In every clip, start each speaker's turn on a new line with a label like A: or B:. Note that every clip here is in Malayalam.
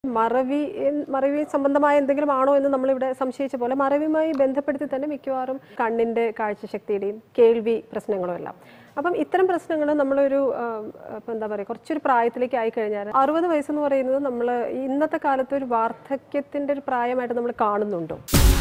A: മറവി എൻ- മറവി സംബന്ധമായ എന്തെങ്കിലും ആണോ എന്ന് നമ്മളിവിടെ സംശയിച്ച പോലെ മറവിയുമായി ബന്ധപ്പെടുത്തി തന്നെ മിക്കവാറും കണ്ണിന്റെ കാഴ്ചശക്തിയുടെയും കേൾവി പ്രശ്നങ്ങളും എല്ലാം അപ്പം ഇത്തരം പ്രശ്നങ്ങൾ നമ്മളൊരു ആം, ഇപ്പം എന്താ പറയുക കുറച്ചൊരു പ്രായത്തിലേക്ക് ആയി കഴിഞ്ഞാൽ അറുപത് വയസ്സെന്ന് പറയുന്നത് നമ്മൾ ഇന്നത്തെ കാലത്ത് ഒരു വാർദ്ധക്യത്തിന്റെ ഒരു പ്രായമായിട്ട് നമ്മൾ കാണുന്നുണ്ടോ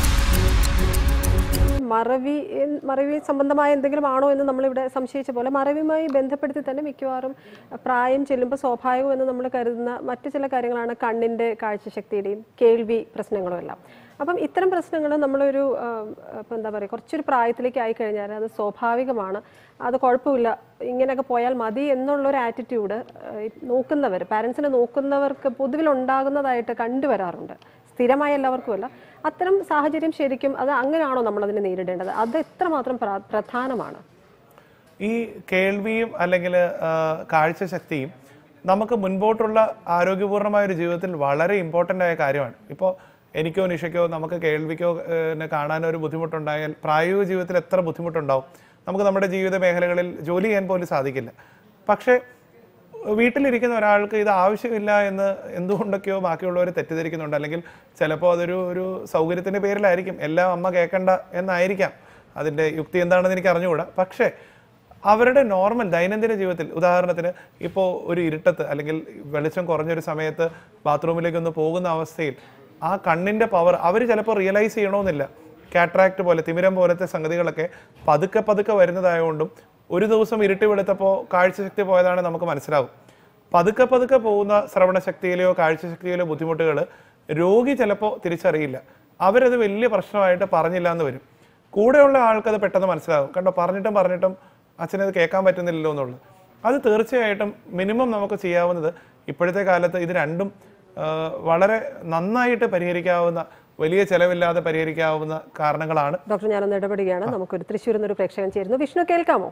A: മറവി എൻ- മറവി സംബന്ധമായ എന്തെങ്കിലും ആണോ എന്ന് നമ്മളിവിടെ സംശയിച്ച പോലെ മറവിയുമായി ബന്ധപ്പെടുത്തി തന്നെ മിക്കവാറും പ്രായം ചെല്ലുമ്പോൾ സ്വാഭാവികമെന്ന് നമ്മൾ കരുതുന്ന മറ്റു ചില കാര്യങ്ങളാണ് കണ്ണിന്റെ കാഴ്ചശക്തിയുടെയും കേൾവി പ്രശ്നങ്ങളും എല്ലാം അപ്പം ഇത്തരം പ്രശ്നങ്ങൾ നമ്മളൊരു ആം, ഇപ്പം എന്താ പറയുക കുറച്ചൊരു പ്രായത്തിലേക്ക് ആയി കഴിഞ്ഞാൽ അത് സ്വാഭാവികമാണ് അത് കുഴപ്പമില്ല ഇങ്ങനെയൊക്കെ പോയാൽ മതി എന്നുള്ളൊരു ആറ്റിറ്റ്യൂഡ് നോക്കുന്നവർ പാരൻസിനെ നോക്കുന്നവർക്ക് പൊതുവിൽ ഉണ്ടാകുന്നതായിട്ട് കണ്ടുവരാറുണ്ട് സ്ഥിരമായ എല്ലാവർക്കും അല്ല അത്തരം സാഹചര്യം ശരിക്കും അത് അങ്ങനെയാണോ നമ്മൾ അതിനെ നേരിടേണ്ടത് അത് എത്രമാത്രം പ്ര- പ്രധാനമാണ്
B: ഈ കേൾവിയും അല്ലെങ്കിൽ കാഴ്ചശക്തിയും നമുക്ക് മുൻപോട്ടുള്ള ആരോഗ്യപൂർണ്ണമായ ഒരു ജീവിതത്തിൽ വളരെ ഇമ്പോർട്ടൻ്റ് ആയ കാര്യമാണ് ഇപ്പോൾ എനിക്കോ നിഷയ്ക്കോ നമുക്ക് കേൾവിക്കോ ഏഹ്, കാണാനോ ഒരു ബുദ്ധിമുട്ടുണ്ടായാൽ പ്രായോഗിക ജീവിതത്തിൽ എത്ര ബുദ്ധിമുട്ടുണ്ടാവും നമുക്ക് നമ്മുടെ ജീവിത മേഖലകളിൽ ജോലി ചെയ്യാൻ പോലും സാധിക്കില്ല പക്ഷേ വീട്ടിലിരിക്കുന്ന ഒരാൾക്ക് ഇത് ആവശ്യമില്ല എന്ന് എന്തുകൊണ്ടൊക്കെയോ ബാക്കിയുള്ളവർ തെറ്റിദ്ധരിക്കുന്നുണ്ട് അല്ലെങ്കിൽ ചിലപ്പോൾ അതൊരു ഒരു സൗകര്യത്തിൻ്റെ പേരിലായിരിക്കും എല്ലാം അമ്മ കേൾക്കണ്ട എന്നായിരിക്കാം അതിൻ്റെ യുക്തി എന്താണെന്ന് എനിക്ക് അറിഞ്ഞുകൂടാ പക്ഷേ അവരുടെ നോർമൽ ദൈനംദിന ജീവിതത്തിൽ ഉദാഹരണത്തിന് ഇപ്പോൾ ഒരു ഇരുട്ടത്ത് അല്ലെങ്കിൽ വെളിച്ചം കുറഞ്ഞൊരു സമയത്ത് ബാത്റൂമിലേക്ക് ഒന്ന് പോകുന്ന അവസ്ഥയിൽ ആ കണ്ണിൻ്റെ പവർ അവർ ചിലപ്പോൾ റിയലൈസ് ചെയ്യണമെന്നില്ല കാട്രാക്ട് പോലെ തിമിരം പോലത്തെ സംഗതികളൊക്കെ പതുക്കെ പതുക്കെ വരുന്നതായതുകൊണ്ടും ഒരു ദിവസം ഇരുട്ടി വെളുത്തപ്പോൾ കാഴ്ചശക്തി പോയതാണ് നമുക്ക് മനസ്സിലാവും പതുക്കെ പതുക്കെ പോകുന്ന ശ്രവണശക്തിയിലെയോ കാഴ്ചശക്തിയിലെയോ ബുദ്ധിമുട്ടുകൾ രോഗി ചിലപ്പോൾ തിരിച്ചറിയില്ല അവരത് വലിയ പ്രശ്നമായിട്ട് പറഞ്ഞില്ല എന്ന് വരും കൂടെയുള്ള ആൾക്കത് പെട്ടെന്ന് മനസ്സിലാവും കണ്ടോ പറഞ്ഞിട്ടും പറഞ്ഞിട്ടും അച്ഛനത് കേൾക്കാൻ പറ്റുന്നില്ലല്ലോ എന്നുള്ളത് അത് തീർച്ചയായിട്ടും മിനിമം നമുക്ക് ചെയ്യാവുന്നത് ഇപ്പോഴത്തെ കാലത്ത് ഇത് രണ്ടും ആ, വളരെ നന്നായിട്ട് പരിഹരിക്കാവുന്ന വലിയ ചെലവില്ലാതെ പരിഹരിക്കാവുന്ന കാരണങ്ങളാണ്
A: ഡോക്ടർ ഞാനൊന്ന് ഇടപെടുകയാണ് നമുക്കൊരു തൃശ്ശൂരിൽ നിന്നൊരു പ്രേക്ഷകൻ ചേരുന്നു വിഷ്ണു കേൾക്കാമോ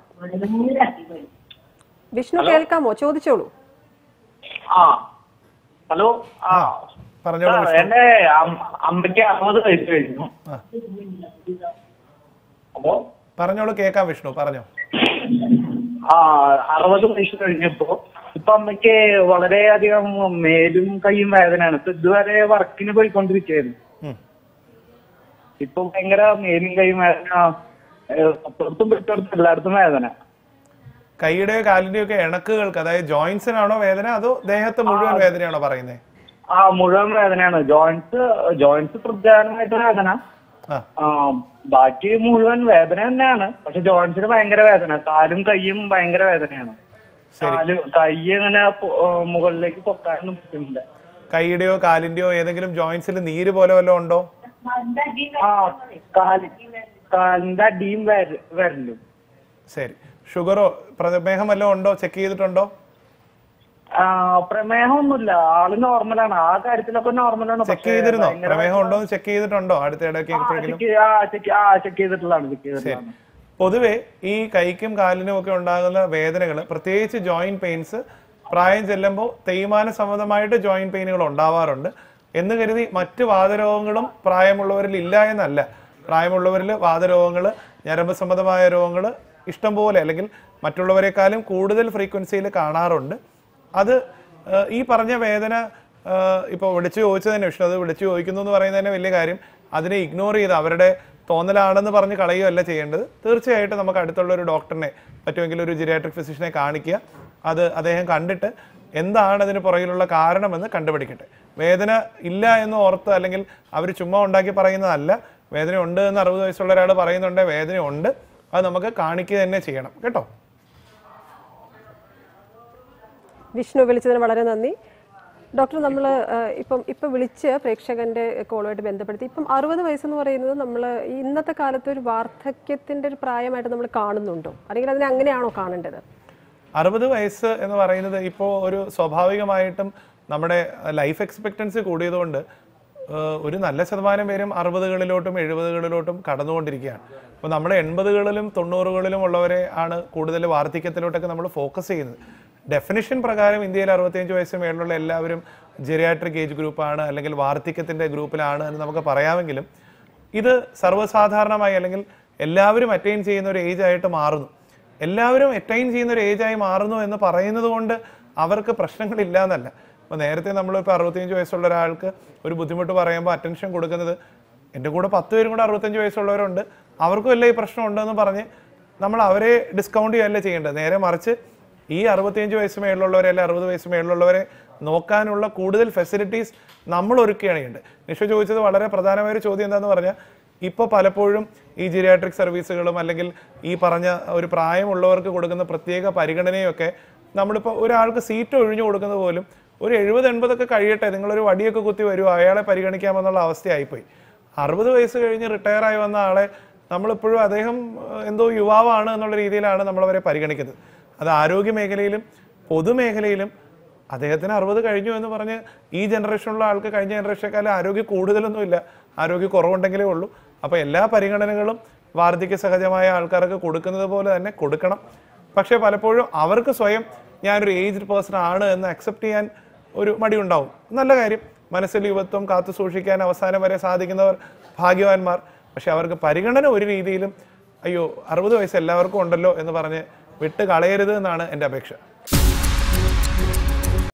A: വിഷ്ണു കേൾക്കാമോ ചോദിച്ചോളൂ
C: ആ ഹലോ ആ
B: പറഞ്ഞോളൂ
C: സാർ, എന്റെ അം- അമ്മയ്ക്ക് അറുപത് വയസ്സ് കഴിഞ്ഞു
B: ആ.
C: അപ്പോ
B: പറഞ്ഞോളൂ കേൾക്കാം വിഷ്ണു പറഞ്ഞോ
C: ആ അറുപത് വയസ്സ് കഴിഞ്ഞപ്പോ ഇപ്പൊ അമ്മയ്ക്ക് വളരെയധികം മേലും കൈയും വേദനയാണ് ഇപ്പൊ ഇതുവരെ വർക്കിന് പോയിക്കൊണ്ടിരിക്കുകയായിരുന്നു
B: ഉം.
C: ഇപ്പൊ ഭയങ്കര മേലും കൈയും വേദന ഏഹ്, അപ്പുറത്തും പെട്ടടുത്തും എല്ലായിടത്തും വേദന
B: കൈയുടെയോ കാലിന്റെയോ ഒക്കെ ഇണക്കുകൾക്ക് അതായത് ജോയിന്റ്സിനാണോ വേദന അതോ ദേഹത്ത് മുഴുവൻ വേദനയാണോ പറയുന്നത്
C: ആ മുഴുവൻ വേദനയാണ് ജോയിന്റ്സ് ജോയിന്റ്സ് പ്രധാനമായിട്ട് വേദന
B: ആ
C: ആ, ബാക്കി മുഴുവൻ വേദന തന്നെയാണ് പക്ഷെ ജോയിന്റ്സിന് ഭയങ്കര വേദന കാലും കൈയും ഭയങ്കര വേദനയാണ് കാല് കൈ ഇങ്ങനെ പൊ- ആ, മുകളിലേക്ക് പൊക്കാനൊന്നും പറ്റുന്നില്ല
B: കൈയുടെയോ കാലിന്റെയോ ഏതെങ്കിലും ജോയിന്റ്സിൽ നീര് പോലെ വല്ലതും ഉണ്ടോ
C: ആ കാല് കാലിന്റെ അടിയും വര- വരലും
B: ശരി ഷുഗറോ പ്രമേഹം വല്ലതും ഉണ്ടോ ചെക്ക് ചെയ്തിട്ടുണ്ടോ
C: ആ പ്രമേഹമൊന്നുമില്ല ആള് നോർമലാണ് ആ കാര്യത്തിലൊക്കെ നോർമലാണ്
B: ചെക്ക് ചെയ്തിരുന്നോ പ്രമേഹം ഉണ്ടോ എന്ന് ചെക്ക് ചെയ്തിട്ടുണ്ടോ അടുത്ത ഇടയ്ക്ക് എപ്പോഴെങ്കിലും
C: ആ ചെക്ക് ആ ചെക്ക് ചെയ്തിട്ടുള്ളതാണ് ചെക്ക് ചെയ്തിട്ടുള്ളതാണ്
B: പൊതുവെ ഈ കൈക്കും കാലിനും ഒക്കെ ഉണ്ടാകുന്ന വേദനകൾ പ്രത്യേകിച്ച് ജോയിന്റ് പെയിൻസ് പ്രായം ചെല്ലുമ്പോൾ തേയ്മാന സംബന്ധമായിട്ട് ജോയിന്റ് പെയിനുകൾ ഉണ്ടാവാറുണ്ട് എന്ന് കരുതി മറ്റ് വാതരോഗങ്ങളും പ്രായമുള്ളവരിൽ ഇല്ല എന്നല്ല പ്രായമുള്ളവരിൽ വാതരോഗങ്ങൾ ഞരമ്പ് സംബന്ധമായ രോഗങ്ങൾ ഇഷ്ടംപോലെ അല്ലെങ്കിൽ മറ്റുള്ളവരെക്കാളും കൂടുതൽ ഫ്രീക്വൻസിയിൽ കാണാറുണ്ട് അത് ഏഹ്, ഈ പറഞ്ഞ വേദന ഇപ്പോൾ വിളിച്ചു ചോദിച്ചത് തന്നെ വിഷ്ണു അത് വിളിച്ചു ചോദിക്കുന്നു എന്ന് പറയുന്നത് തന്നെ വലിയ കാര്യം അതിനെ ഇഗ്നോർ ചെയ്ത് അവരുടെ തോന്നലാണെന്ന് പറഞ്ഞ് കളയുകയല്ല ചെയ്യേണ്ടത് തീർച്ചയായിട്ടും നമുക്ക് അടുത്തുള്ള ഒരു ഡോക്ടറിനെ പറ്റുമെങ്കിൽ ഒരു ജിറിയാട്രിക് ഫിസിഷ്യനെ കാണിക്കുക അത് അദ്ദേഹം കണ്ടിട്ട് എന്താണ് അതിന് പുറകിലുള്ള കാരണമെന്ന് കണ്ടുപിടിക്കട്ടെ വേദന ഇല്ല എന്ന് ഓർത്ത് അല്ലെങ്കിൽ അവർ ചുമ്മാ ഉണ്ടാക്കി പറയുന്നതല്ല വേദന ഉണ്ട് എന്ന് അറുപത് വയസ്സുള്ള ഒരാൾ പറയുന്നുണ്ട് വേദന ഉണ്ട് അത് നമുക്ക് കാണിക്കുക തന്നെ ചെയ്യണം കേട്ടോ
A: വിഷ്ണു വിളിച്ചതിന് വളരെ നന്ദി ഡോക്ടർ നമ്മൾ ഇപ്പം ഇപ്പം വിളിച്ച് പ്രേക്ഷകന്റെ കോളുമായിട്ട് ബന്ധപ്പെടുത്തി ഇപ്പം അറുപത് വയസ്സെന്ന് പറയുന്നത് നമ്മൾ ഇന്നത്തെ കാലത്ത് ഒരു വാർദ്ധക്യത്തിന്റെ ഒരു പ്രായമായിട്ട് നമ്മൾ കാണുന്നുണ്ടോ അല്ലെങ്കിൽ അതിനെ അങ്ങനെയാണോ കാണേണ്ടത്
B: അറുപത് വയസ്സ് എന്ന് പറയുന്നത് ഇപ്പോൾ ഒരു സ്വാഭാവികമായിട്ടും നമ്മുടെ ലൈഫ് എക്സ്പെക്റ്റൻസി കൂടിയതുകൊണ്ട് ഏഹ്, ഒരു നല്ല ശതമാനം പേരും അറുപതുകളിലോട്ടും എഴുപതുകളിലോട്ടും കടന്നുകൊണ്ടിരിക്കുകയാണ് അപ്പോൾ നമ്മൾ എൺപതുകളിലും തൊണ്ണൂറുകളിലും ഉള്ളവരെ ആണ് കൂടുതൽ വാർദ്ധക്യത്തിലോട്ടൊക്കെ നമ്മൾ ഫോക്കസ് ചെയ്യുന്നത് ഡെഫിനിഷൻ പ്രകാരം ഇന്ത്യയിൽ അറുപത്തിയഞ്ച് വയസ്സ് മേളിലുള്ള എല്ലാവരും ജെറിയാട്രിക് ഏജ് ഗ്രൂപ്പാണ് അല്ലെങ്കിൽ വാർദ്ധക്യത്തിൻ്റെ ഗ്രൂപ്പിലാണ് എന്ന് നമുക്ക് പറയാമെങ്കിലും ഇത് സർവ്വസാധാരണമായി അല്ലെങ്കിൽ എല്ലാവരും അറ്റൈൻ ചെയ്യുന്ന ഒരു ഏജ് ആയിട്ട് മാറുന്നു എല്ലാവരും അറ്റൈൻ ചെയ്യുന്ന ഒരു ഏജായി മാറുന്നു എന്ന് പറയുന്നത് കൊണ്ട് അവർക്ക് പ്രശ്നങ്ങളില്ല എന്നല്ല അപ്പോൾ നേരത്തെ നമ്മൾ ഇപ്പോൾ അറുപത്തിയഞ്ച് വയസ്സുള്ള ഒരാൾക്ക് ഒരു ബുദ്ധിമുട്ട് പറയുമ്പോൾ അറ്റൻഷൻ കൊടുക്കുന്നത് എൻ്റെ കൂടെ പത്ത് പേരും കൂടെ അറുപത്തഞ്ച് വയസ്സുള്ളവരുണ്ട് അവർക്കും അല്ലേ ഈ പ്രശ്നം ഉണ്ടെന്ന് പറഞ്ഞ് നമ്മൾ അവരെ ഡിസ്കൗണ്ട് ചെയ്യല്ല ചെയ്യേണ്ടത് നേരെ മറിച്ച് ഈ അറുപത്തിയഞ്ച് വയസ്സ് മേളിലുള്ളവരെ അല്ലെ അറുപത് വയസ്സ് മേളിലുള്ളവരെ നോക്കാനുള്ള കൂടുതൽ ഫെസിലിറ്റീസ് നമ്മൾ ഒരുക്കുകയാണ് ചെയ്യേണ്ടത് നിഷ ചോദിച്ചത് വളരെ പ്രധാനമായ ഒരു ചോദ്യം എന്താണെന്ന് പറഞ്ഞാൽ ഇപ്പോൾ പലപ്പോഴും ഈ ജിരിയാട്രിക് സർവീസുകളും അല്ലെങ്കിൽ ഈ പറഞ്ഞ ഒരു പ്രായമുള്ളവർക്ക് കൊടുക്കുന്ന പ്രത്യേക പരിഗണനയൊക്കെ നമ്മളിപ്പോൾ ഒരാൾക്ക് സീറ്റ് ഒഴിഞ്ഞു കൊടുക്കുന്നത് പോലും ഒരു എഴുപത് എൺപതൊക്കെ കഴിയട്ടെ നിങ്ങളൊരു വടിയൊക്കെ കുത്തി വരുമോ അയാളെ പരിഗണിക്കാമെന്നുള്ള അവസ്ഥയായിപ്പോയി അറുപത് വയസ്സ് കഴിഞ്ഞ് റിട്ടയർ ആയി വന്ന ആളെ നമ്മളിപ്പോഴും അദ്ദേഹം ഏഹ്, എന്തോ യുവാവാണ് എന്നുള്ള രീതിയിലാണ് നമ്മളവരെ പരിഗണിക്കുന്നത് അത് ആരോഗ്യ മേഖലയിലും പൊതുമേഖലയിലും അദ്ദേഹത്തിന് അറുപത് കഴിഞ്ഞു എന്ന് പറഞ്ഞ് ഈ ജനറേഷനിലുള്ള ആൾക്ക് കഴിഞ്ഞ ജനറേഷനെക്കാളും ആരോഗ്യം കൂടുതലൊന്നുമില്ല ആരോഗ്യ കുറവുണ്ടെങ്കിലേ ഉള്ളൂ അപ്പോൾ എല്ലാ പരിഗണനകളും വാർദ്ധക്യ സഹജമായ ആൾക്കാർക്ക് കൊടുക്കുന്നത് പോലെ തന്നെ കൊടുക്കണം പക്ഷേ പലപ്പോഴും അവർക്ക് സ്വയം ഞാനൊരു ഏജ്ഡ് പേഴ്സൺ ആണ് എന്ന് അക്സെപ്റ്റ് ചെയ്യാൻ ഒരു മടിയുണ്ടാവും നല്ല കാര്യം മനസ്സിൽ യുവത്വം കാത്തു സൂക്ഷിക്കാൻ അവസാനം വരെ സാധിക്കുന്നവർ ഭാഗ്യവാന്മാർ പക്ഷെ അവർക്ക് പരിഗണന ഒരു രീതിയിലും അയ്യോ അറുപത് വയസ്സ് എല്ലാവർക്കും ഉണ്ടല്ലോ എന്ന് പറഞ്ഞ് വിട്ട് കളയരുത് എന്നാണ് എൻ്റെ അപേക്ഷ